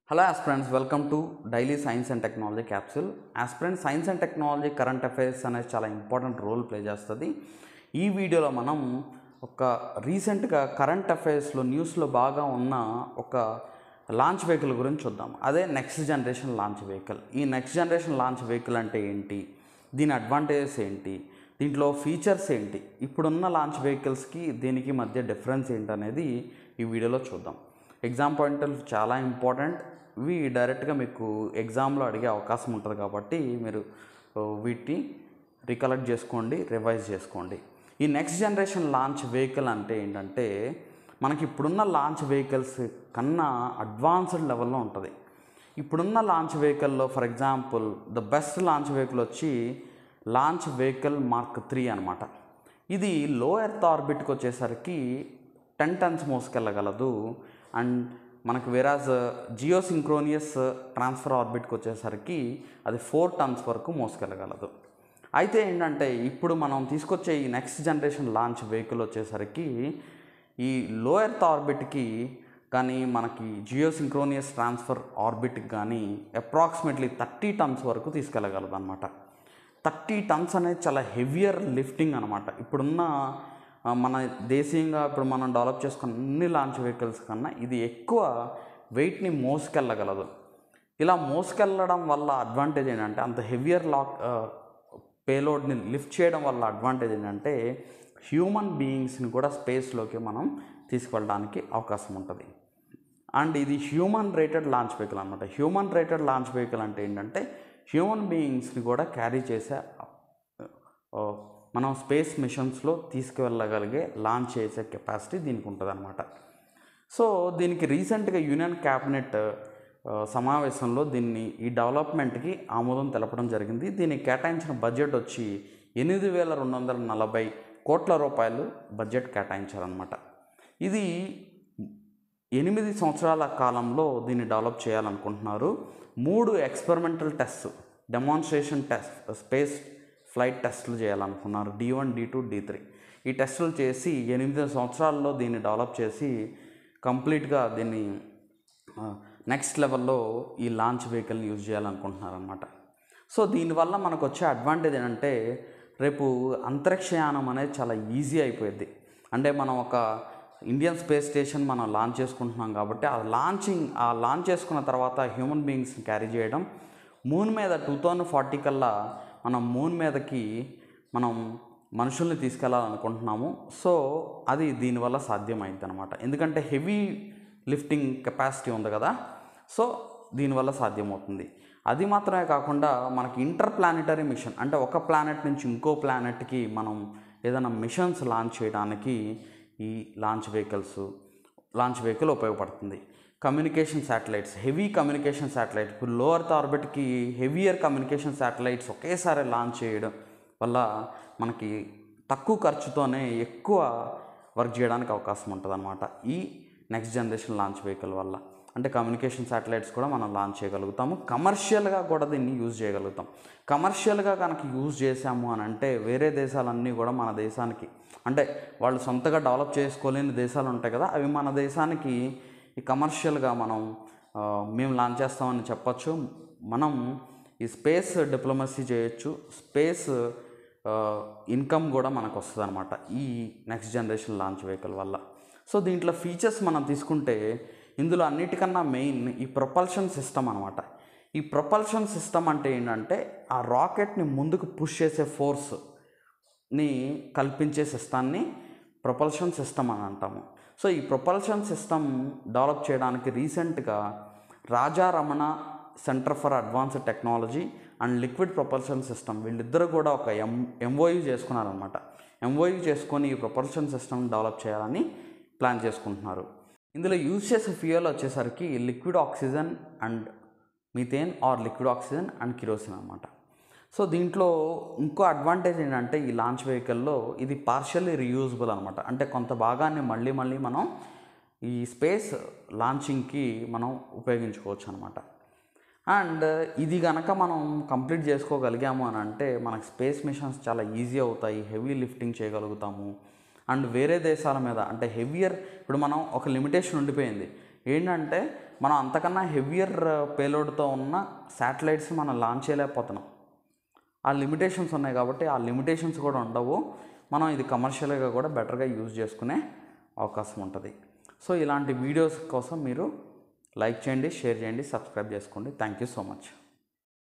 hello aspirants welcome to daily science and technology capsule aspirant science and technology current affairs అనేది చాలా important role play చేస్తుంది ఈ వీడియోలో మనం ఒక రీసెంట్గా కరెంట్ అఫైర్స్లో న్యూస్లో బాగా ఉన్న ఒక లాంచ్ వెహికల్ గురించి చూద్దాం అదే నెక్స్ట్ జనరేషన్ లాంచ్ వెహికల్ ఈ నెక్స్ట్ జనరేషన్ లాంచ్ వెహికల్ అంటే ఏంటి దీని అడ్వాంటేజెస్ ఏంటి దీంట్లో ఫీచర్స్ ఏంటి ఇప్పుడున్న లాంచ్ వెహికల్స్కి దీనికి మధ్య డిఫరెన్స్ ఏంటనేది ఈ వీడియోలో చూద్దాం ఎగ్జామ్ పాయింట్ చాలా ఇంపార్టెంట్ ఇవి డైరెక్ట్గా మీకు ఎగ్జామ్లో అడిగే అవకాశం ఉంటుంది కాబట్టి మీరు ఆ, వీటిని రికలెక్ట్ చేసుకోండి రివైజ్ చేసుకోండి ఈ నెక్స్ట్ జనరేషన్ లాంచ్ వెహికల్ అంటే ఏంటంటే మనకి ఇప్పుడున్న లాంచ్ వెహికల్స్ కన్నా అడ్వాన్స్డ్ లెవెల్లో ఉంటుంది ఇప్పుడున్న లాంచ్ వెహికల్లో for example the best launch vehicle వచ్చి లాంచ్ వెహికల్ మార్క్ త్రీ అనమాట ఇది లో ఎర్త్ ఆర్బిట్కి వచ్చేసరికి టెన్ టన్స్ మోసుకెళ్ళగలదు అండ్ మనకు వేరాజ్ జియో సింక్రోనియస్ ట్రాన్స్ఫర్ ఆర్బిట్కి వచ్చేసరికి అది ఫోర్ టన్స్ వరకు మోసుకెళ్ళగలదు అయితే ఏంటంటే ఇప్పుడు మనం తీసుకొచ్చే ఈ నెక్స్ట్ జనరేషన్ లాంచ్ వెహికల్ వచ్చేసరికి ఈ లో ఎర్త్ ఆర్బిట్కి కానీ మనకి జియో సింక్రోనియస్ ట్రాన్స్ఫర్ ఆర్బిట్కి కానీ అప్రాక్సిమేట్లీ థర్టీ టన్స్ వరకు తీసుకెళ్ళగలదు అనమాట థర్టీ టన్స్ అనేది చాలా హెవియర్ లిఫ్టింగ్ అనమాట ఇప్పుడున్న ఆ, మన దేశీయంగా ఇప్పుడు మనం డెవలప్ చేసుకున్న అన్ని లాంచ్ వెహికల్స్ కన్నా ఇది ఎక్కువ వెయిట్ని మోసుకెళ్ళగలదు ఇలా మోసుకెళ్ళడం వల్ల అడ్వాంటేజ్ ఏంటంటే అంత హెవియర్ లాక్ పేలోడ్ని లిఫ్ట్ చేయడం వల్ల అడ్వాంటేజ్ ఏంటంటే హ్యూమన్ బీయింగ్స్ని కూడా స్పేస్లోకి మనం తీసుకెళ్ళడానికి అవకాశం ఉంటుంది అండ్ ఇది హ్యూమన్ రేటెడ్ లాంచ్ వెహికల్ అనమాట హ్యూమన్ రేటెడ్ లాంచ్ వెహికల్ అంటే ఏంటంటే హ్యూమన్ బీయింగ్స్ని కూడా క్యారీ చేసే ఆ, మనం స్పేస్ మిషన్స్లో తీసుకువెళ్ళగలిగే లాంచ్ చేసే కెపాసిటీ దీనికి ఉంటుంది అనమాట సో దీనికి రీసెంట్గా యూనియన్ క్యాబినెట్ ఆ, సమావేశంలో దీన్ని ఈ డెవలప్మెంట్కి ఆమోదం తెలపడం జరిగింది దీనికి కేటాయించిన బడ్జెట్ వచ్చి ఎనిమిది వేల రెండు వందల నలభై కోట్ల రూపాయలు బడ్జెట్ కేటాయించారనమాట ఇది ఎనిమిది సంవత్సరాల కాలంలో దీన్ని డెవలప్ చేయాలనుకుంటున్నారు మూడు experimental test demonstration test space flight టెస్టులు చేయాలనుకున్నారు D one D two D three ఈ టెస్టులు చేసి ఎనిమిది సంవత్సరాల్లో దీన్ని డెవలప్ చేసి కంప్లీట్గా దీన్ని నెక్స్ట్ లెవెల్లో ఈ లాంచ్ వెహికల్ని యూజ్ చేయాలనుకుంటున్నారనమాట సో దీనివల్ల మనకు వచ్చే అడ్వాంటేజ్ ఏంటంటే రేపు అంతరిక్షయానం అనేది చాలా ఈజీ అయిపోయింది అంటే మనం ఒక ఇండియన్ స్పేస్ స్టేషన్ మనం లాంచ్ చేసుకుంటున్నాం కాబట్టి ఆ లాంచింగ్ ఆ లాంచ్ చేసుకున్న తర్వాత హ్యూమన్ బీయింగ్స్ని క్యారీ చేయడం మూన్ మీద టూ థౌజండ్ ఫార్టీ కల్లా మనం మూన్ మీదకి మనం మనుషుల్ని తీసుకెళ్లాలనుకుంటున్నాము సో అది దీనివల్ల సాధ్యమైంది అనమాట ఎందుకంటే హెవీ లిఫ్టింగ్ కెపాసిటీ ఉంది కదా సో దీనివల్ల సాధ్యమవుతుంది అది మాత్రమే కాకుండా మనకి ఇంటర్ ప్లానెటరీ మిషన్ అంటే ఒక ప్లానెట్ నుంచి ఇంకో ప్లానెట్కి మనం ఏదైనా మిషన్స్ లాంచ్ చేయడానికి ఈ లాంచ్ వెహికల్స్ లాంచ్ వెహికల్ ఉపయోగపడుతుంది communication satellites heavy communication satellite ఇప్పుడు లో అర్త్ ఆర్బిట్కి హెవియర్ కమ్యూనికేషన్ శాటిలైట్స్ ఒకేసారి లాంచ్ చేయడం వల్ల మనకి తక్కువ ఖర్చుతోనే ఎక్కువ వర్క్ చేయడానికి అవకాశం ఉంటుంది అనమాట ఈ నెక్స్ట్ జనరేషన్ లాంచ్ వెహికల్ వల్ల అంటే కమ్యూనికేషన్ శాటిలైట్స్ కూడా మనం లాంచ్ చేయగలుగుతాము కమర్షియల్గా కూడా దీన్ని యూజ్ చేయగలుగుతాం కమర్షియల్గా కనుక యూజ్ చేసాము అని అంటే వేరే దేశాలన్నీ కూడా మన దేశానికి అంటే వాళ్ళు సొంతగా డెవలప్ చేసుకోలేని దేశాలు ఉంటాయి కదా అవి మన దేశానికి ఈ కమర్షియల్గా మనం ఆ, మేము లాంచ్ చేస్తామని చెప్పచ్చు మనం ఈ స్పేస్ డిప్లొమసీ చేయొచ్చు స్పేస్ ఇన్కమ్ కూడా మనకు వస్తుంది అనమాట ఈ నెక్స్ట్ జనరేషన్ లాంచ్ వెహికల్ వల్ల సో దీంట్లో ఫీచర్స్ మనం తీసుకుంటే ఇందులో అన్నిటికన్నా మెయిన్ ఈ ప్రొపల్షన్ సిస్టమ్ అనమాట ఈ ప్రొపల్షన్ సిస్టమ్ అంటే ఏంటంటే ఆ రాకెట్ని ముందుకు పుష్ చేసే ఫోర్స్ని కల్పించే సిస్టాన్ని ప్రొపల్షన్ సిస్టమ్ అని అంటాము సో ఈ ప్రొపల్షన్ సిస్టమ్ డెవలప్ చేయడానికి రీసెంట్గా Raja Ramanna centre for advanced technology and liquid propulsion system వీళ్ళిద్దరూ కూడా ఒక ఎం ఎంఓయూ చేసుకున్నారనమాట ఎంఓయూ చేసుకొని ఈ ప్రొపల్షన్ సిస్టమ్ డెవలప్ చేయాలని ప్లాన్ చేసుకుంటున్నారు ఇందులో యూజ్ చేసే ఫ్యూయల్ వచ్చేసరికి liquid oxygen and methane or liquid oxygen and kerosene అనమాట సో దీంట్లో ఇంకో అడ్వాంటేజ్ ఏంటంటే ఈ లాంచ్ వెహికల్లో ఇది పార్షియల్లీ రీయూజబుల్ అనమాట అంటే కొంత భాగాన్ని మళ్ళీ మళ్ళీ మనం ఈ స్పేస్ లాంచింగ్కి మనం ఉపయోగించుకోవచ్చు అనమాట అండ్ ఇది గనక మనం కంప్లీట్ చేసుకోగలిగాము అని అంటే మనకు స్పేస్ మిషన్స్ చాలా ఈజీ అవుతాయి హెవీ లిఫ్టింగ్ చేయగలుగుతాము అండ్ వేరే దేశాల మీద అంటే హెవియర్ ఇప్పుడు మనం ఒక లిమిటేషన్ ఉండిపోయింది ఏంటంటే మనం అంతకన్నా హెవియర్ పేలోడ్తో ఉన్న శాటిలైట్స్ మనం లాంచ్ చేయలేకపోతున్నాం ఆ లిమిటేషన్స్ ఉన్నాయి కాబట్టి ఆ లిమిటేషన్స్ కూడా ఉండవు మనం ఇది కమర్షియల్గా కూడా బెటర్గా యూజ్ చేసుకునే అవకాశం ఉంటుంది సో ఇలాంటి వీడియోస్ కోసం మీరు లైక్ చేయండి షేర్ చేయండి సబ్స్క్రైబ్ చేసుకోండి థ్యాంక్ యూ సో మచ్